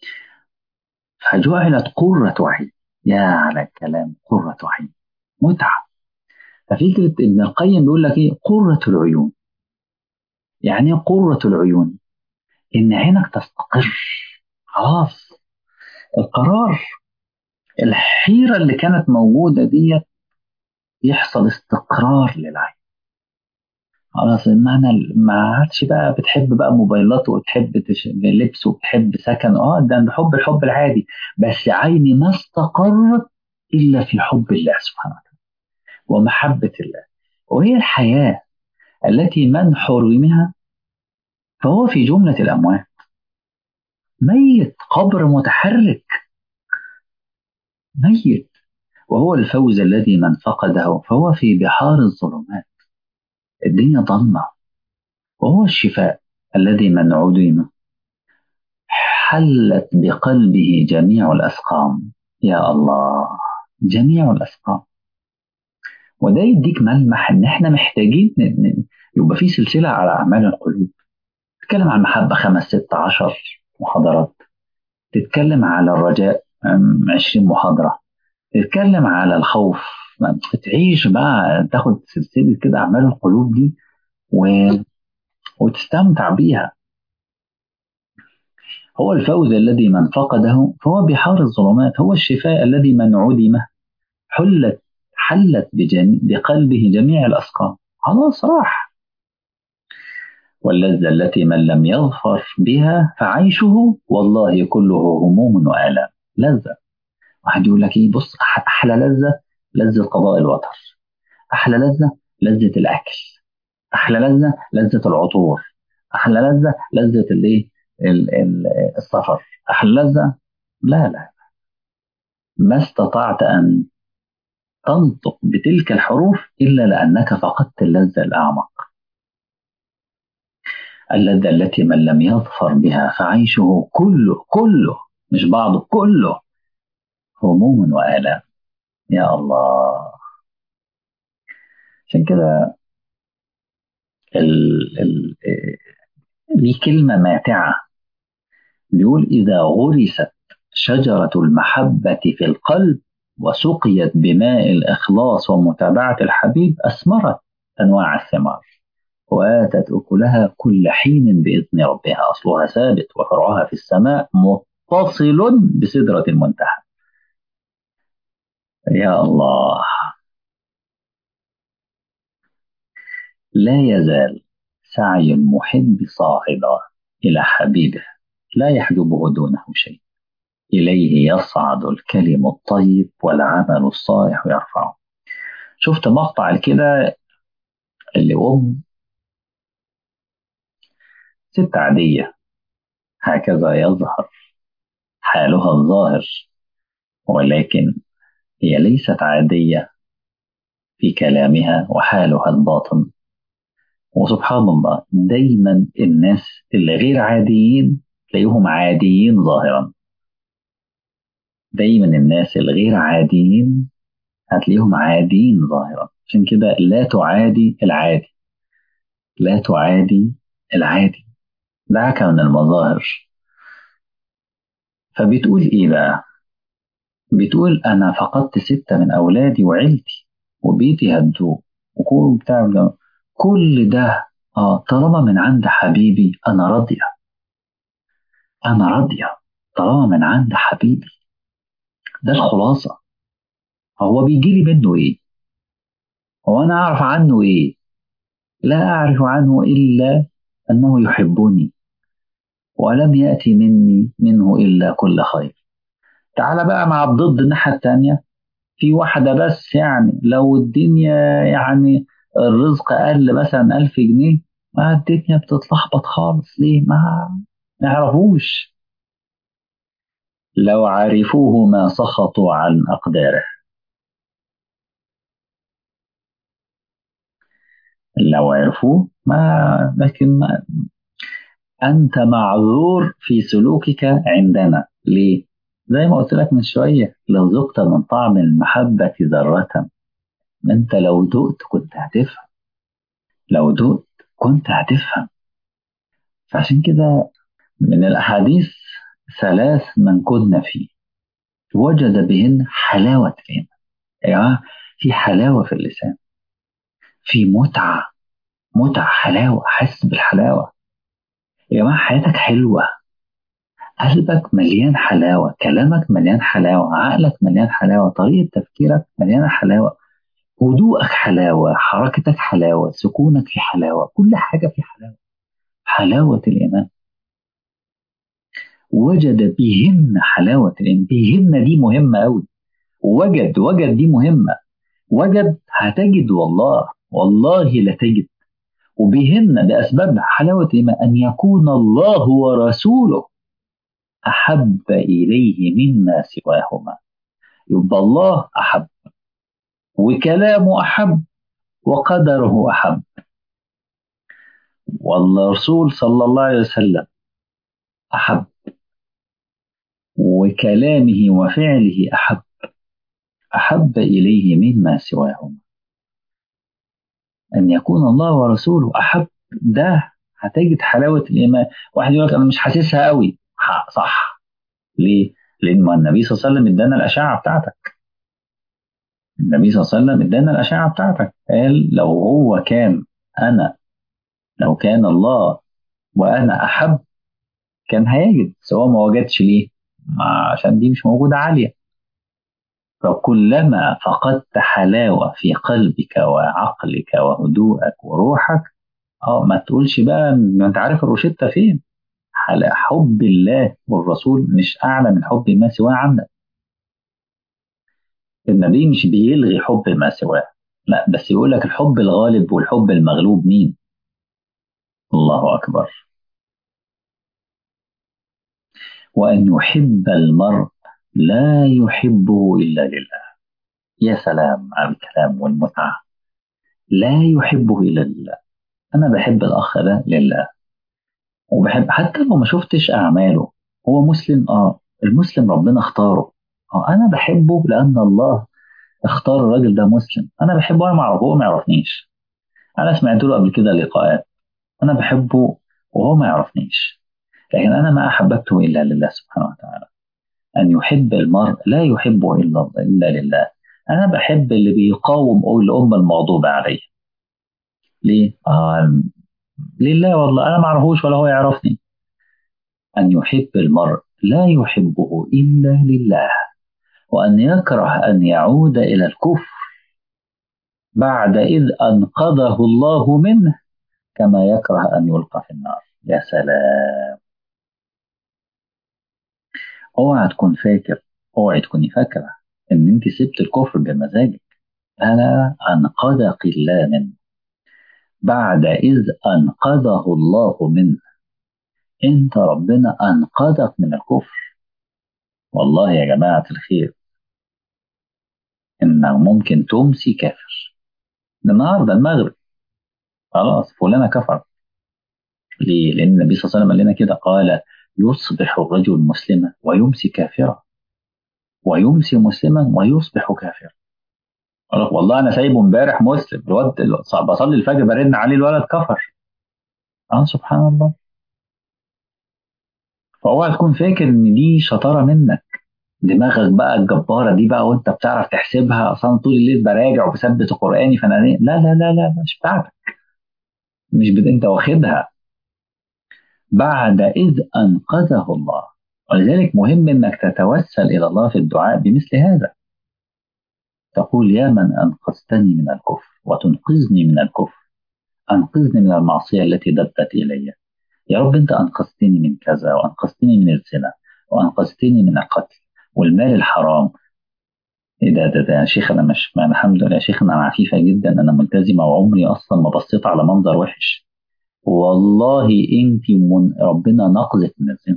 Speaker 1: فجعلت قرة عين يا على الكلام قرة عين متعة ففكرة ابن القيم بيقول لك إيه قرة العيون يعني إيه قرة العيون إن عينك تستقر خلاص القرار الحيرة اللي كانت موجودة ديت يحصل استقرار للعين خلاص المعنى ما عادش بقى بتحب بقى موبايلات وتحب تش... لبس وبتحب سكن اه ده الحب الحب العادي بس عيني ما استقرت الا في حب الله سبحانه وتعالى ومحبة الله وهي الحياة التي من حرمها فهو في جملة الأموات ميت قبر متحرك ميت وهو الفوز الذي من فقده فهو في بحار الظلمات الدنيا ضلمة وهو الشفاء الذي من عدم حلت بقلبه جميع الأسقام يا الله جميع الأسقام وده يديك ملمح ان احنا محتاجين يبقى في سلسلة على أعمال القلوب تتكلم عن المحبة خمس ست عشر محاضرات تتكلم على الرجاء عشرين محاضرة تتكلم على الخوف تعيش بقى تاخد سلسلة كده أعمال القلوب دي و... وتستمتع بيها هو الفوز الذي من فقده فهو بحار الظلمات هو الشفاء الذي من عدمه حلت حلت بجميع بقلبه جميع الأسقام خلاص راح واللذة التي من لم يظفر بها فعيشه والله كله هموم وآلام لذة واحد يقول لك ايه بص احلى لذة لذة قضاء الوتر احلى لذة لذة الاكل احلى لذة لذة العطور احلى لذة لذة الايه السفر احلى لذة لا لا ما استطعت ان تنطق بتلك الحروف الا لانك فقدت اللذة الاعمق اللذة التي من لم يظفر بها فعيشه كله كله مش بعضه كله هموم وآلام يا الله عشان كده ال ال دي كلمة ماتعة بيقول إذا غرست شجرة المحبة في القلب وسقيت بماء الإخلاص ومتابعة الحبيب أثمرت أنواع الثمار وآتت أكلها كل حين بإذن ربها أصلها ثابت وفرعها في السماء متصل بسدرة المنتهى يا الله لا يزال سعي المحب صاعدا إلى حبيبه لا يحجبه دونه شيء إليه يصعد الكلم الطيب والعمل الصالح يرفعه شفت مقطع كده اللي أم ست عادية هكذا يظهر حالها الظاهر ولكن هي ليست عادية في كلامها وحالها الباطن وسبحان الله دايما الناس اللي غير عاديين تلاقيهم عاديين ظاهرا دايما الناس الغير عاديين هتلاقيهم عاديين ظاهرا عشان كده لا تعادي العادي لا تعادي العادي دعك من المظاهر فبتقول ايه بقى بتقول انا فقدت ستة من اولادي وعيلتي وبيتي هدوه وكل بتاع كل ده اه طالما من عند حبيبي انا راضية انا راضية طالما من عند حبيبي ده الخلاصة هو بيجي لي منه ايه هو انا اعرف عنه ايه لا اعرف عنه الا انه يحبني ولم يأتي مني منه إلا كل خير تعال بقى مع الضد الناحية التانية في واحدة بس يعني لو الدنيا يعني الرزق قل مثلا ألف جنيه ما الدنيا بتتلخبط خالص ليه ما نعرفوش لو عرفوه ما سخطوا عن أقداره لو عرفوه ما لكن ما أنت معذور في سلوكك عندنا ليه؟ زي ما قلت لك من شوية لو ذقت من طعم المحبة ذرة أنت لو دقت كنت هتفهم لو دقت كنت هتفهم فعشان كده من الأحاديث ثلاث من كنا فيه وجد بهن حلاوة الإيمان يعني في حلاوة في اللسان في متعة متعة حلاوة حس بالحلاوة يا جماعة حياتك حلوة قلبك مليان حلاوة كلامك مليان حلاوة عقلك مليان حلاوة طريقة تفكيرك مليانة حلاوة هدوءك حلاوة حركتك حلاوة سكونك في حلاوة كل حاجة في حلاوة حلاوة الإيمان وجد بهن حلاوة الإيمان بهن دي مهمة أوي وجد وجد دي مهمة وجد هتجد والله والله لتجد وبهن بأسباب حلاوة الإيمان أن يكون الله ورسوله أحب إليه مما سواهما يبقى الله أحب وكلامه أحب وقدره أحب والرسول صلى الله عليه وسلم أحب وكلامه وفعله أحب أحب إليه مما سواهما أن يكون الله ورسوله أحب ده هتجد حلاوة الإيمان واحد يقول لك أنا مش حاسسها قوي صح ليه؟ لأن ما النبي صلى الله عليه وسلم ادانا الأشعة بتاعتك النبي صلى الله عليه وسلم ادانا الأشعة بتاعتك قال لو هو كان أنا لو كان الله وأنا أحب كان هيجد سواء ما وجدش ليه؟ عشان دي مش موجودة عالية فكلما فقدت حلاوة في قلبك وعقلك وهدوءك وروحك اه ما تقولش بقى ما انت عارف الروشتة فين حل- حب الله والرسول مش اعلى من حب ما سواه عندك النبي مش بيلغي حب ما سواه لا بس يقول لك الحب الغالب والحب المغلوب مين الله اكبر وان يحب المرء لا يحبه الا لله يا سلام على الكلام والمتعه لا يحبه الا لله انا بحب الاخ ده لله وبحب حتى لو ما شفتش اعماله هو مسلم اه المسلم ربنا اختاره اه انا بحبه لان الله اختار الراجل ده مسلم انا بحبه انا ما اعرفه هو ما يعرفنيش انا سمعت له قبل كده لقاءات انا بحبه وهو ما يعرفنيش لكن انا ما احببته الا لله سبحانه وتعالى ان يحب المرء لا يحبه الا الا لله انا بحب اللي بيقاوم الامه المغضوبه عليه ليه اه لله والله انا ما اعرفوش ولا هو يعرفني ان يحب المرء لا يحبه الا لله وان يكره ان يعود الى الكفر بعد اذ انقذه الله منه كما يكره ان يلقى في النار يا سلام اوعى تكون فاكر اوعي تكوني فاكره ان انت سبت الكفر بمزاجك انا انقذك الله منه بعد اذ انقذه الله منه انت ربنا انقذك من الكفر والله يا جماعه الخير انه ممكن تمسي كافر النهارده المغرب خلاص فلانه كفر ليه؟ لان النبي صلى الله عليه وسلم قال لنا كده قال يصبح الرجل مسلما ويمسي كافرا ويمسي مسلما ويصبح كافرا قال لك والله انا سايبه امبارح مسلم الواد بصلي الفجر برن عليه الولد كفر اه سبحان الله فاوعى تكون فاكر ان دي شطاره منك دماغك بقى الجباره دي بقى وانت بتعرف تحسبها اصلا طول الليل براجع وبثبت قراني فانا لا لا لا لا مش بتاعتك مش بد... انت واخدها بعد اذ انقذه الله ولذلك مهم انك تتوسل الى الله في الدعاء بمثل هذا تقول يا من انقذتني من الكفر وتنقذني من الكفر انقذني من المعصيه التي دبت الي يا رب انت انقذتني من كذا وانقذتني من الزنا وانقذتني من القتل والمال الحرام ايه ده ده ده يا شيخ انا مش ما الحمد لله يا شيخ انا عفيفه جدا انا ملتزمه وعمري اصلا ما بصيت على منظر وحش والله انت من ربنا نقذك من الزنا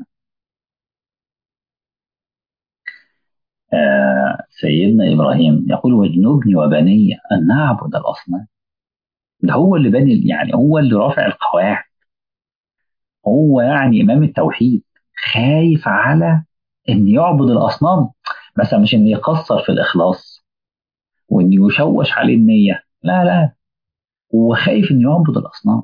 Speaker 1: آه سيدنا ابراهيم يقول واجنبني وبني ان نعبد الاصنام ده هو اللي بني يعني هو اللي رافع القواعد هو يعني امام التوحيد خايف على ان يعبد الاصنام مثلا مش ان يقصر في الاخلاص وان يشوش عليه النيه لا لا هو خايف ان يعبد الاصنام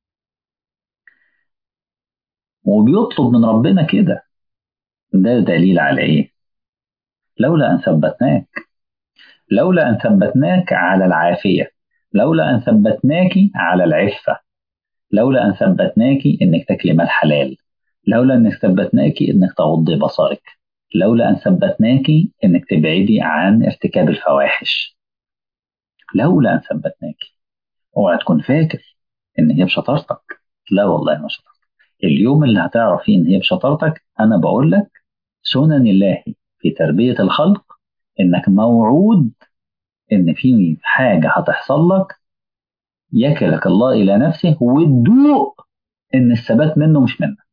Speaker 1: وبيطلب من ربنا كده ده دليل على ايه لولا ان ثبتناك لولا ان ثبتناك على العافيه لولا ان ثبتناك على العفه لولا ان ثبتناك انك تاكلي مال حلال لولا انك ثبتناك انك تغضي بصرك لولا ان ثبتناك انك تبعدي عن ارتكاب الفواحش لولا ان ثبتناك اوعى تكون فاكر ان هي بشطارتك لا والله ما شطارتك اليوم اللي هتعرف فيه ان هي بشطارتك انا بقول لك سنن الله في تربيه الخلق انك موعود ان في حاجه هتحصل لك يكلك الله الى نفسه وتدوق ان الثبات منه مش منك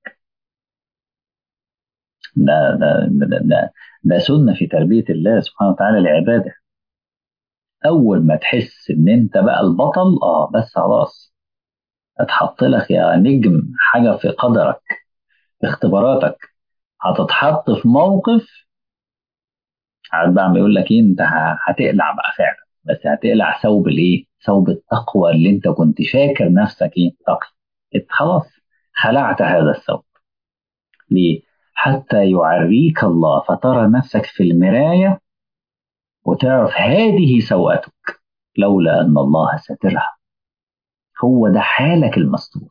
Speaker 1: ده ده ده ده, ده سنه في تربيه الله سبحانه وتعالى لعباده اول ما تحس ان انت بقى البطل اه بس خلاص اتحط لك يا نجم حاجه في قدرك في اختباراتك هتتحط في موقف عارف بقى يقول لك ايه انت هتقلع بقى فعلا بس هتقلع ثوب الايه؟ ثوب التقوى اللي انت كنت فاكر نفسك ايه؟ تقي خلاص خلعت هذا الثوب ليه؟ حتى يعريك الله فترى نفسك في المرايه وتعرف هذه سوءتك لولا ان الله سترها هو ده حالك المستور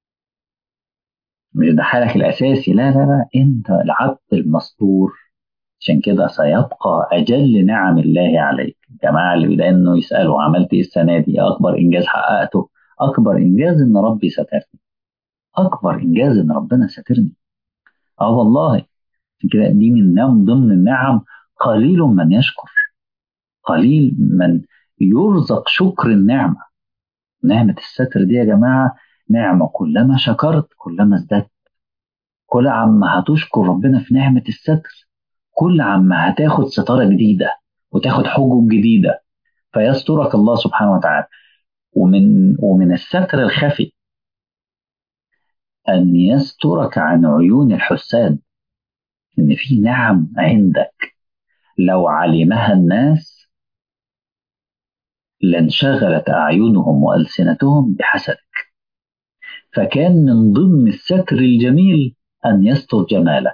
Speaker 1: مش ده حالك الاساسي لا لا لا انت العبد المستور عشان كده سيبقى اجل نعم الله عليك الجماعه اللي لانه يسالوا عملت ايه السنه دي اكبر انجاز حققته أكبر إنجاز إن ربي سترني أكبر إنجاز إن ربنا سترني آه والله كده دي من نعم ضمن النعم قليل من يشكر قليل من يرزق شكر النعمة نعمة الستر دي يا جماعة نعمة كلما شكرت كلما ازددت كل عما هتشكر ربنا في نعمة الستر كل عما هتاخد ستارة جديدة وتاخد حجج جديدة فيسترك الله سبحانه وتعالى ومن ومن الستر الخفي أن يسترك عن عيون الحساد إن في نعم عندك لو علمها الناس لانشغلت أعينهم وألسنتهم بحسدك فكان من ضمن الستر الجميل أن يستر جمالك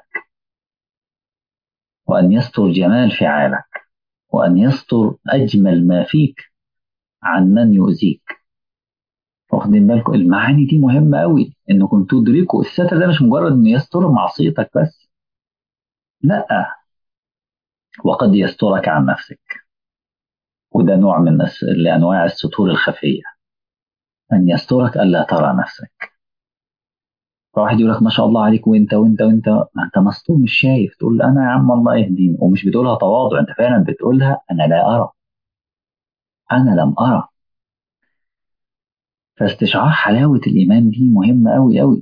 Speaker 1: وأن يستر جمال فعالك وأن يستر أجمل ما فيك عن من يؤذيك واخدين بالكم المعاني دي مهمة قوي انكم تدركوا الستر ده مش مجرد انه يستر معصيتك بس لا وقد يسترك عن نفسك وده نوع من لأنواع الستور الخفية أن يسترك ألا ترى نفسك فواحد يقول لك ما شاء الله عليك وانت وانت وانت ما انت مستور مش شايف تقول انا يا عم الله يهديني ومش بتقولها تواضع انت فعلا بتقولها انا لا ارى انا لم ارى فاستشعار حلاوة الإيمان دي مهمة أوي أوي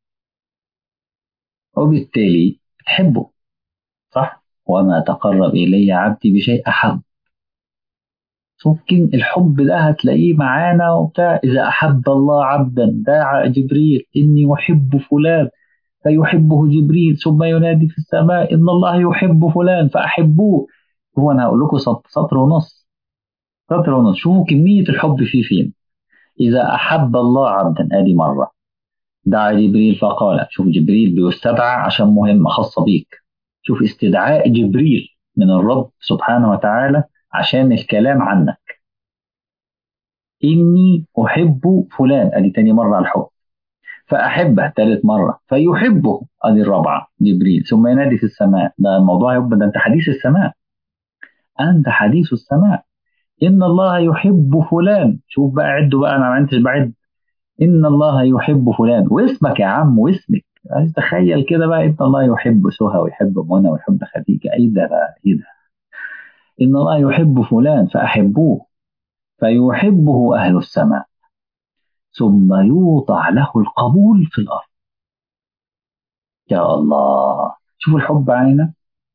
Speaker 1: وبالتالي بتحبه صح وما تقرب إلي عبدي بشيء أحب ممكن الحب ده هتلاقيه معانا وبتاع إذا أحب الله عبدا دعا جبريل إني أحب فلان فيحبه جبريل ثم ينادي في السماء إن الله يحب فلان فأحبوه هو أنا هقول لكم سطر ونص سطر ونص شوفوا كمية الحب فيه فين إذا أحب الله عبدا آدي مرة دعا جبريل فقال شوف جبريل بيستدعى عشان مهمة خاصة بيك شوف استدعاء جبريل من الرب سبحانه وتعالى عشان الكلام عنك إني أحب فلان أدي تاني مرة على الحب فأحبه ثالث مرة فيحبه أدي الرابعة جبريل ثم ينادي في السماء ده الموضوع يبقى ده أنت حديث السماء أنت حديث السماء إن الله يحب فلان شوف بقى عدوا بقى أنا ما عدتش بعد إن الله يحب فلان واسمك يا عم واسمك عايز تخيل كده بقى إن الله يحب سهى ويحب منى ويحب خديجة إيه ده بقى إيه ده إن الله يحب فلان فأحبوه فيحبه أهل السماء ثم يوضع له القبول في الأرض يا الله شوفوا الحب علينا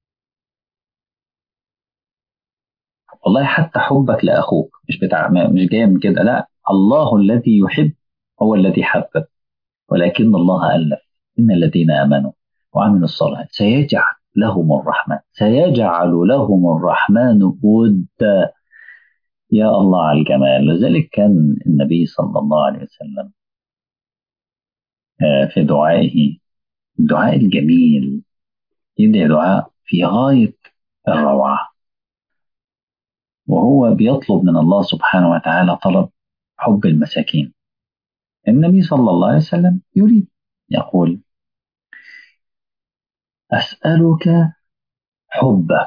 Speaker 1: والله حتى حبك لأخوك مش بتاع مش جاي من كده لا الله الذي يحب هو الذي حبب ولكن الله ألف إن الذين آمنوا وعملوا الصالحات سيجعل لهم الرحمن سيجعل لهم الرحمن ودا يا الله على الجمال لذلك كان النبي صلى الله عليه وسلم في دعائه الدعاء الجميل يدعي دعاء في غاية الروعة وهو بيطلب من الله سبحانه وتعالى طلب حب المساكين النبي صلى الله عليه وسلم يريد يقول أسألك حبك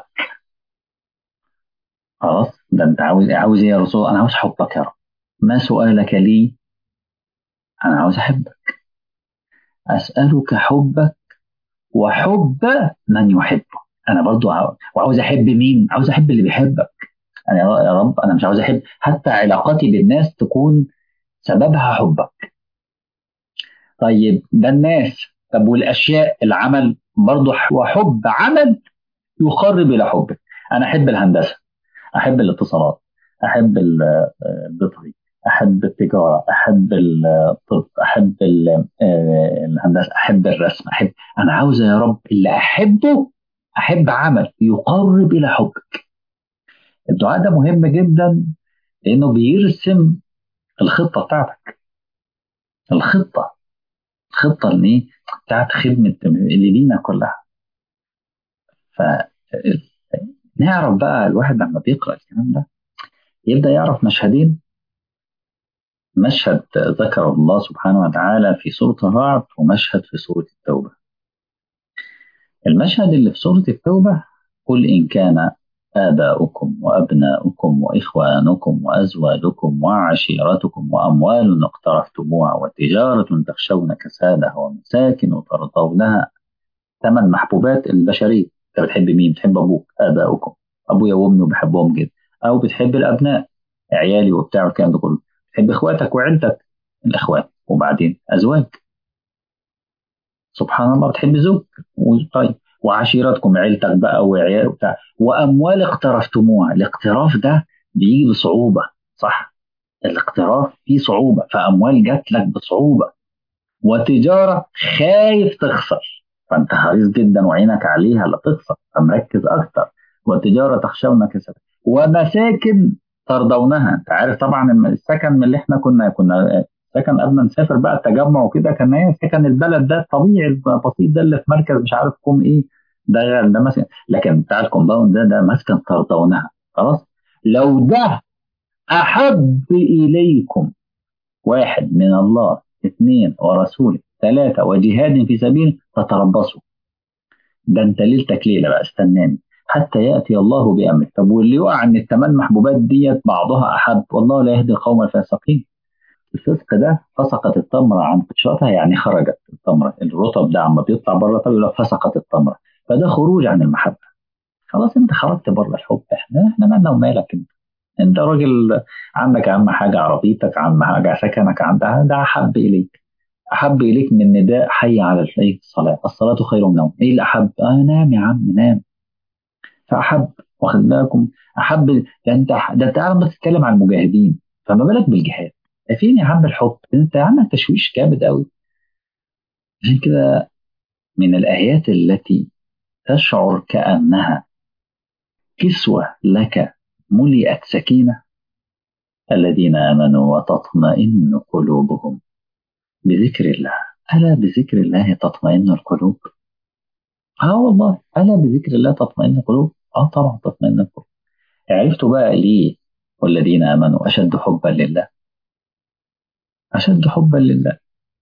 Speaker 1: خلاص ده انت عاوز عاوز ايه يا رسول انا عاوز حبك يا رب ما سؤالك لي انا عاوز احبك اسالك حبك وحب من يحبك انا برضو عاوز وعاوز احب مين عاوز احب اللي بيحبك انا يا رب انا مش عاوز احب حتى علاقاتي بالناس تكون سببها حبك طيب ده الناس طب والاشياء العمل برضو وحب عمل يقرب الى حبك انا احب الهندسه احب الاتصالات احب البيطري احب التجاره احب الطب احب الهندسه احب الرسم احب انا عاوز يا رب اللي احبه احب عمل يقرب الى حبك الدعاء ده مهم جدا لانه بيرسم الخطه بتاعتك الخطه الخطه اللي بتاعت خدمه اللي لينا كلها ف نعرف بقى الواحد لما بيقرا الكلام ده يبدا يعرف مشهدين مشهد ذكر الله سبحانه وتعالى في سورة الرعد ومشهد في سورة التوبة المشهد اللي في سورة التوبة قل إن كان آباؤكم وأبناؤكم وإخوانكم وأزواجكم وعشيرتكم وأموال اقترفتموها وتجارة تخشون كسادها ومساكن ترضونها ثمان محبوبات البشرية أنت بتحب مين؟ بتحب أبوك آباؤكم أبويا وأمي وبحبهم جدا أو بتحب الأبناء عيالي وبتاع والكلام ده كله بتحب إخواتك وعيلتك الإخوات وبعدين أزواج سبحان الله بتحب زوج طيب وعشيرتكم عيلتك بقى وعيال وبتاع واموال اقترفتموها الاقتراف ده بيجي بصعوبه صح الاقتراف فيه صعوبه فاموال جات لك بصعوبه وتجاره خايف تخسر فانت حريص جدا وعينك عليها لا تخسر فمركز اكتر وتجاره تخشون كسب ومساكن ترضونها انت عارف طبعا السكن من اللي احنا كنا كنا سكن قبل ما نسافر بقى التجمع وكده كان هي سكن البلد ده الطبيعي البسيط ده اللي في مركز مش عارف كوم ايه ده ده مثلا لكن بتاع الكومباوند ده ده مسكن ترضونها خلاص لو ده احب اليكم واحد من الله اثنين ورسوله ثلاثة وجهاد في سبيل فتربصوا ده انت ليلتك ليلة بقى استناني حتى يأتي الله بأمره طب واللي يقع عن الثمان محبوبات ديت بعضها أحب والله لا يهدي القوم الفاسقين الفسق ده فسقت التمرة عن قشرتها يعني خرجت التمرة الرطب ده عما بيطلع بره طب يقول فسقت التمرة فده خروج عن المحبة خلاص انت خرجت بره الحب احنا احنا مالنا ومالك انت انت راجل عندك اهم حاجة عربيتك اهم حاجة سكنك عندها ده احب اليك احب اليك من نداء حي على الصلاة الصلاة خير من النوم ايه اللي احب اه نام يا عم نام فاحب واخد بالكم احب ده انت ده انت قاعد بتتكلم عن المجاهدين فما بالك بالجهاد فين يا عم الحب انت عندك تشويش جامد قوي عشان كده من الايات التي تشعر كانها كسوه لك ملئت سكينه الذين امنوا وتطمئن قلوبهم بذكر الله الا بذكر الله تطمئن القلوب اه والله الا بذكر الله تطمئن القلوب اه طبعا تطمئن القلوب عرفتوا بقى ليه والذين امنوا اشد حبا لله أشد حبا لله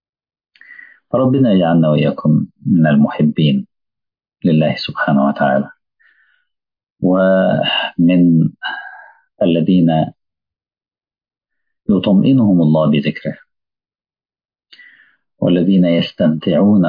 Speaker 1: فربنا يجعلنا وإياكم من المحبين لله سبحانه وتعالى ومن الذين يطمئنهم الله بذكره والذين يستمتعون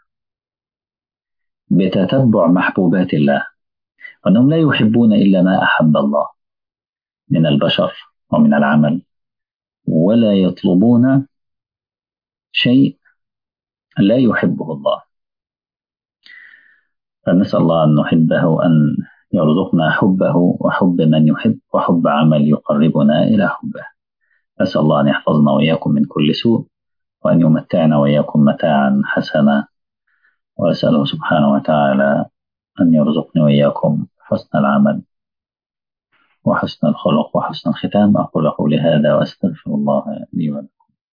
Speaker 1: بتتبع محبوبات الله وأنهم لا يحبون إلا ما أحب الله من البشر ومن العمل ولا يطلبون شيء لا يحبه الله فنسأل الله أن نحبه أن يرزقنا حبه وحب من يحب وحب عمل يقربنا إلى حبه نسأل الله أن يحفظنا وإياكم من كل سوء وأن يمتعنا وإياكم متاعا حسنا وأسأله سبحانه وتعالى أن يرزقني وإياكم حسن العمل وحسن الخلق وحسن الختام أقول قولي هذا وأستغفر الله لي ولكم